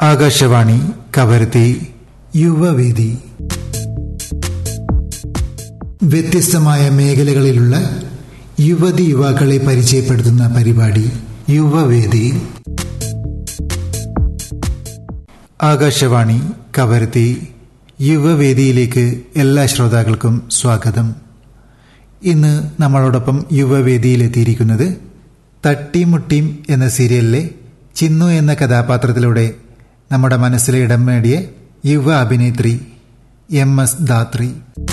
ആകാശവാണി കവരത്തി യുവവേദി വ്യത്യസ്തമായ മേഖലകളിലുള്ള യുവതി യുവാക്കളെ പരിചയപ്പെടുത്തുന്ന പരിപാടി യുവവേദി ആകാശവാണി കവരത്തി യുവവേദിയിലേക്ക് എല്ലാ ശ്രോതാക്കൾക്കും സ്വാഗതം ഇന്ന് നമ്മളോടൊപ്പം യുവവേദിയിലെത്തിയിരിക്കുന്നത് തട്ടിമുട്ടിയും എന്ന സീരിയലിലെ ചിന്നു എന്ന കഥാപാത്രത്തിലൂടെ നമ്മുടെ മനസ്സിലെ ഇടം നേടിയ യുവ അഭിനേത്രി എം എസ് ധാത്രി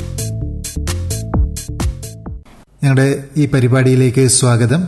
ഞങ്ങളുടെ ഈ പരിപാടിയിലേക്ക് സ്വാഗതം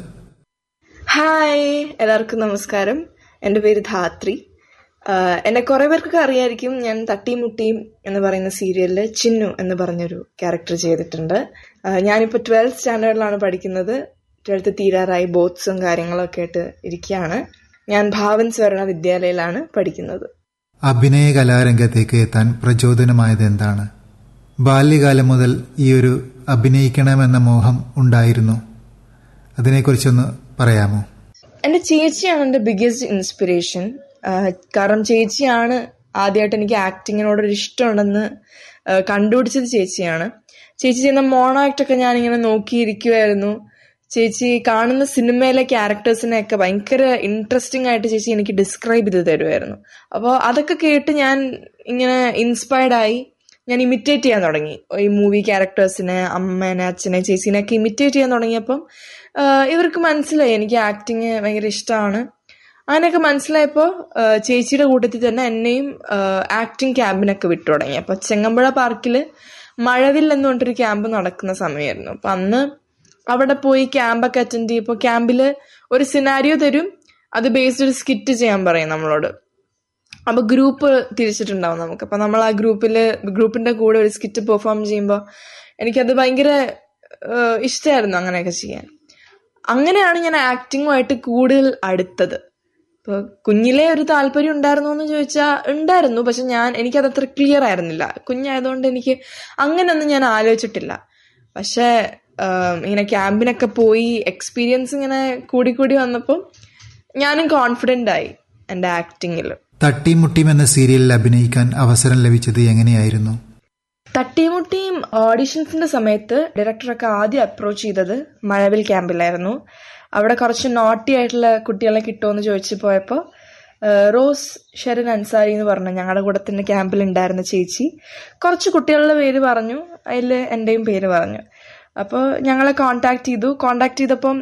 ഹായ് എല്ലാവർക്കും നമസ്കാരം എൻ്റെ പേര് ധാത്രി ആഹ് എന്നെ കുറെ പേർക്കൊക്കെ അറിയായിരിക്കും ഞാൻ തട്ടിയും മുട്ടിയും എന്ന് പറയുന്ന സീരിയലിൽ ചിന്നു എന്ന് പറഞ്ഞൊരു ക്യാരക്ടർ ചെയ്തിട്ടുണ്ട് ആഹ് ഞാനിപ്പോൾ ട്വൽത്ത് സ്റ്റാൻഡേർഡിലാണ് പഠിക്കുന്നത് ട്വൽത്ത് തീരാറായി ബോത്ത്സും കാര്യങ്ങളൊക്കെ ആയിട്ട് ഇരിക്കുകയാണ് ഞാൻ ഭാവൻ സ്വർണ വിദ്യാലയയിലാണ് പഠിക്കുന്നത് അഭിനയ കലാരംഗത്തേക്ക് എത്താൻ പ്രചോദനമായത് എന്താണ് ബാല്യകാലം മുതൽ ഈ ഒരു അഭിനയിക്കണമെന്ന മോഹം ഉണ്ടായിരുന്നു അതിനെക്കുറിച്ചൊന്ന് പറയാമോ എൻ്റെ ചേച്ചിയാണ് എൻ്റെ ബിഗ്ഗസ്റ്റ് ഇൻസ്പിറേഷൻ കാരണം ചേച്ചിയാണ് ആദ്യമായിട്ട് എനിക്ക് ആക്ടിങ്ങിനോടൊരു ഇഷ്ടമുണ്ടെന്ന് ആഹ് കണ്ടുപിടിച്ചത് ചേച്ചിയാണ് ചേച്ചി ചെയ്യുന്ന മോണോ ആക്ടൊക്കെ ഞാനിങ്ങനെ നോക്കിയിരിക്കുമായിരുന്നു ചേച്ചി കാണുന്ന സിനിമയിലെ ക്യാരക്ടേഴ്സിനെയൊക്കെ ഭയങ്കര ഇൻട്രസ്റ്റിംഗ് ആയിട്ട് ചേച്ചി എനിക്ക് ഡിസ്ക്രൈബ് ചെയ്ത് തരുമായിരുന്നു അപ്പോൾ അതൊക്കെ കേട്ട് ഞാൻ ഇങ്ങനെ ഇൻസ്പയർഡ് ആയി ഞാൻ ഇമിറ്റേറ്റ് ചെയ്യാൻ തുടങ്ങി ഈ മൂവി ക്യാരക്ടേഴ്സിനെ അമ്മേനെ അച്ഛനെ ചേച്ചീനെ ഒക്കെ ഇമിറ്റേറ്റ് ചെയ്യാൻ തുടങ്ങിയപ്പം ആഹ് ഇവർക്ക് മനസ്സിലായി എനിക്ക് ആക്ടിങ് ഭയങ്കര ഇഷ്ടമാണ് അങ്ങനെയൊക്കെ മനസ്സിലായപ്പോൾ ആഹ് ചേച്ചിയുടെ കൂട്ടത്തിൽ തന്നെ എന്നെയും ആക്ടിങ് ക്യാമ്പിനൊക്കെ വിട്ടു തുടങ്ങി അപ്പോൾ ചെങ്ങമ്പുഴ പാർക്കിൽ മഴവിൽ എന്ന് പറഞ്ഞിട്ടൊരു ക്യാമ്പ് നടക്കുന്ന സമയമായിരുന്നു അപ്പം അന്ന് അവിടെ പോയി ക്യാമ്പൊക്കെ അറ്റൻഡ് ചെയ്യപ്പോൾ ക്യാമ്പിൽ ഒരു സിനാരിയോ തരും അത് ബേസ്ഡ് ഒരു സ്കിറ്റ് ചെയ്യാൻ പറയും നമ്മളോട് അപ്പൊ ഗ്രൂപ്പ് തിരിച്ചിട്ടുണ്ടാവും നമുക്ക് അപ്പൊ നമ്മൾ ആ ഗ്രൂപ്പിൽ ഗ്രൂപ്പിന്റെ കൂടെ ഒരു സ്കിറ്റ് പെർഫോം ചെയ്യുമ്പോൾ എനിക്കത് ഭയങ്കര ഇഷ്ടമായിരുന്നു അങ്ങനെയൊക്കെ ചെയ്യാൻ അങ്ങനെയാണ് ഞാൻ ആക്ടിങ്ങുമായിട്ട് കൂടുതൽ അടുത്തത് ഇപ്പോൾ കുഞ്ഞിലെ ഒരു താല്പര്യം ഉണ്ടായിരുന്നു എന്ന് ചോദിച്ചാൽ ഉണ്ടായിരുന്നു പക്ഷെ ഞാൻ എനിക്കത് അത്ര ക്ലിയർ ആയിരുന്നില്ല കുഞ്ഞായതുകൊണ്ട് എനിക്ക് അങ്ങനെയൊന്നും ഞാൻ ആലോചിച്ചിട്ടില്ല പക്ഷേ ആം, ഇങ്ങനെ ക്യാമ്പിനൊക്കെ പോയി എക്സ്പീരിയൻസ് ഇങ്ങനെ കൂടിക്കൂടി വന്നപ്പോൾ ഞാനും കോൺഫിഡൻ്റ് ആയി എൻ്റെ ആക്ടിങ്ങിൽ തട്ടിമുട്ടിയും എന്ന സീരിയലിൽ അഭിനയിക്കാൻ അവസരം ലഭിച്ചത് എങ്ങനെയായിരുന്നു തട്ടിമുട്ടിയും ഓഡിഷൻസിന്റെ സമയത്ത് ഡയറക്ടറൊക്കെ ആദ്യം അപ്രോച്ച് ചെയ്തത് മഴവിൽ ക്യാമ്പിലായിരുന്നു അവിടെ കുറച്ച് നോട്ടി ആയിട്ടുള്ള കുട്ടികളെ കിട്ടുമെന്ന് ചോദിച്ചു പോയപ്പോൾ റോസ് ഷെറിൻ അൻസാരി എന്ന് പറഞ്ഞ ഞങ്ങളുടെ കൂടെ തന്നെ ക്യാമ്പിൽ ഉണ്ടായിരുന്ന ചേച്ചി കുറച്ച് കുട്ടികളുടെ പേര് പറഞ്ഞു അതിൽ എൻ്റെയും പേര് പറഞ്ഞു അപ്പോൾ ഞങ്ങളെ കോണ്ടാക്ട് ചെയ്തു കോണ്ടാക്ട് ചെയ്തപ്പം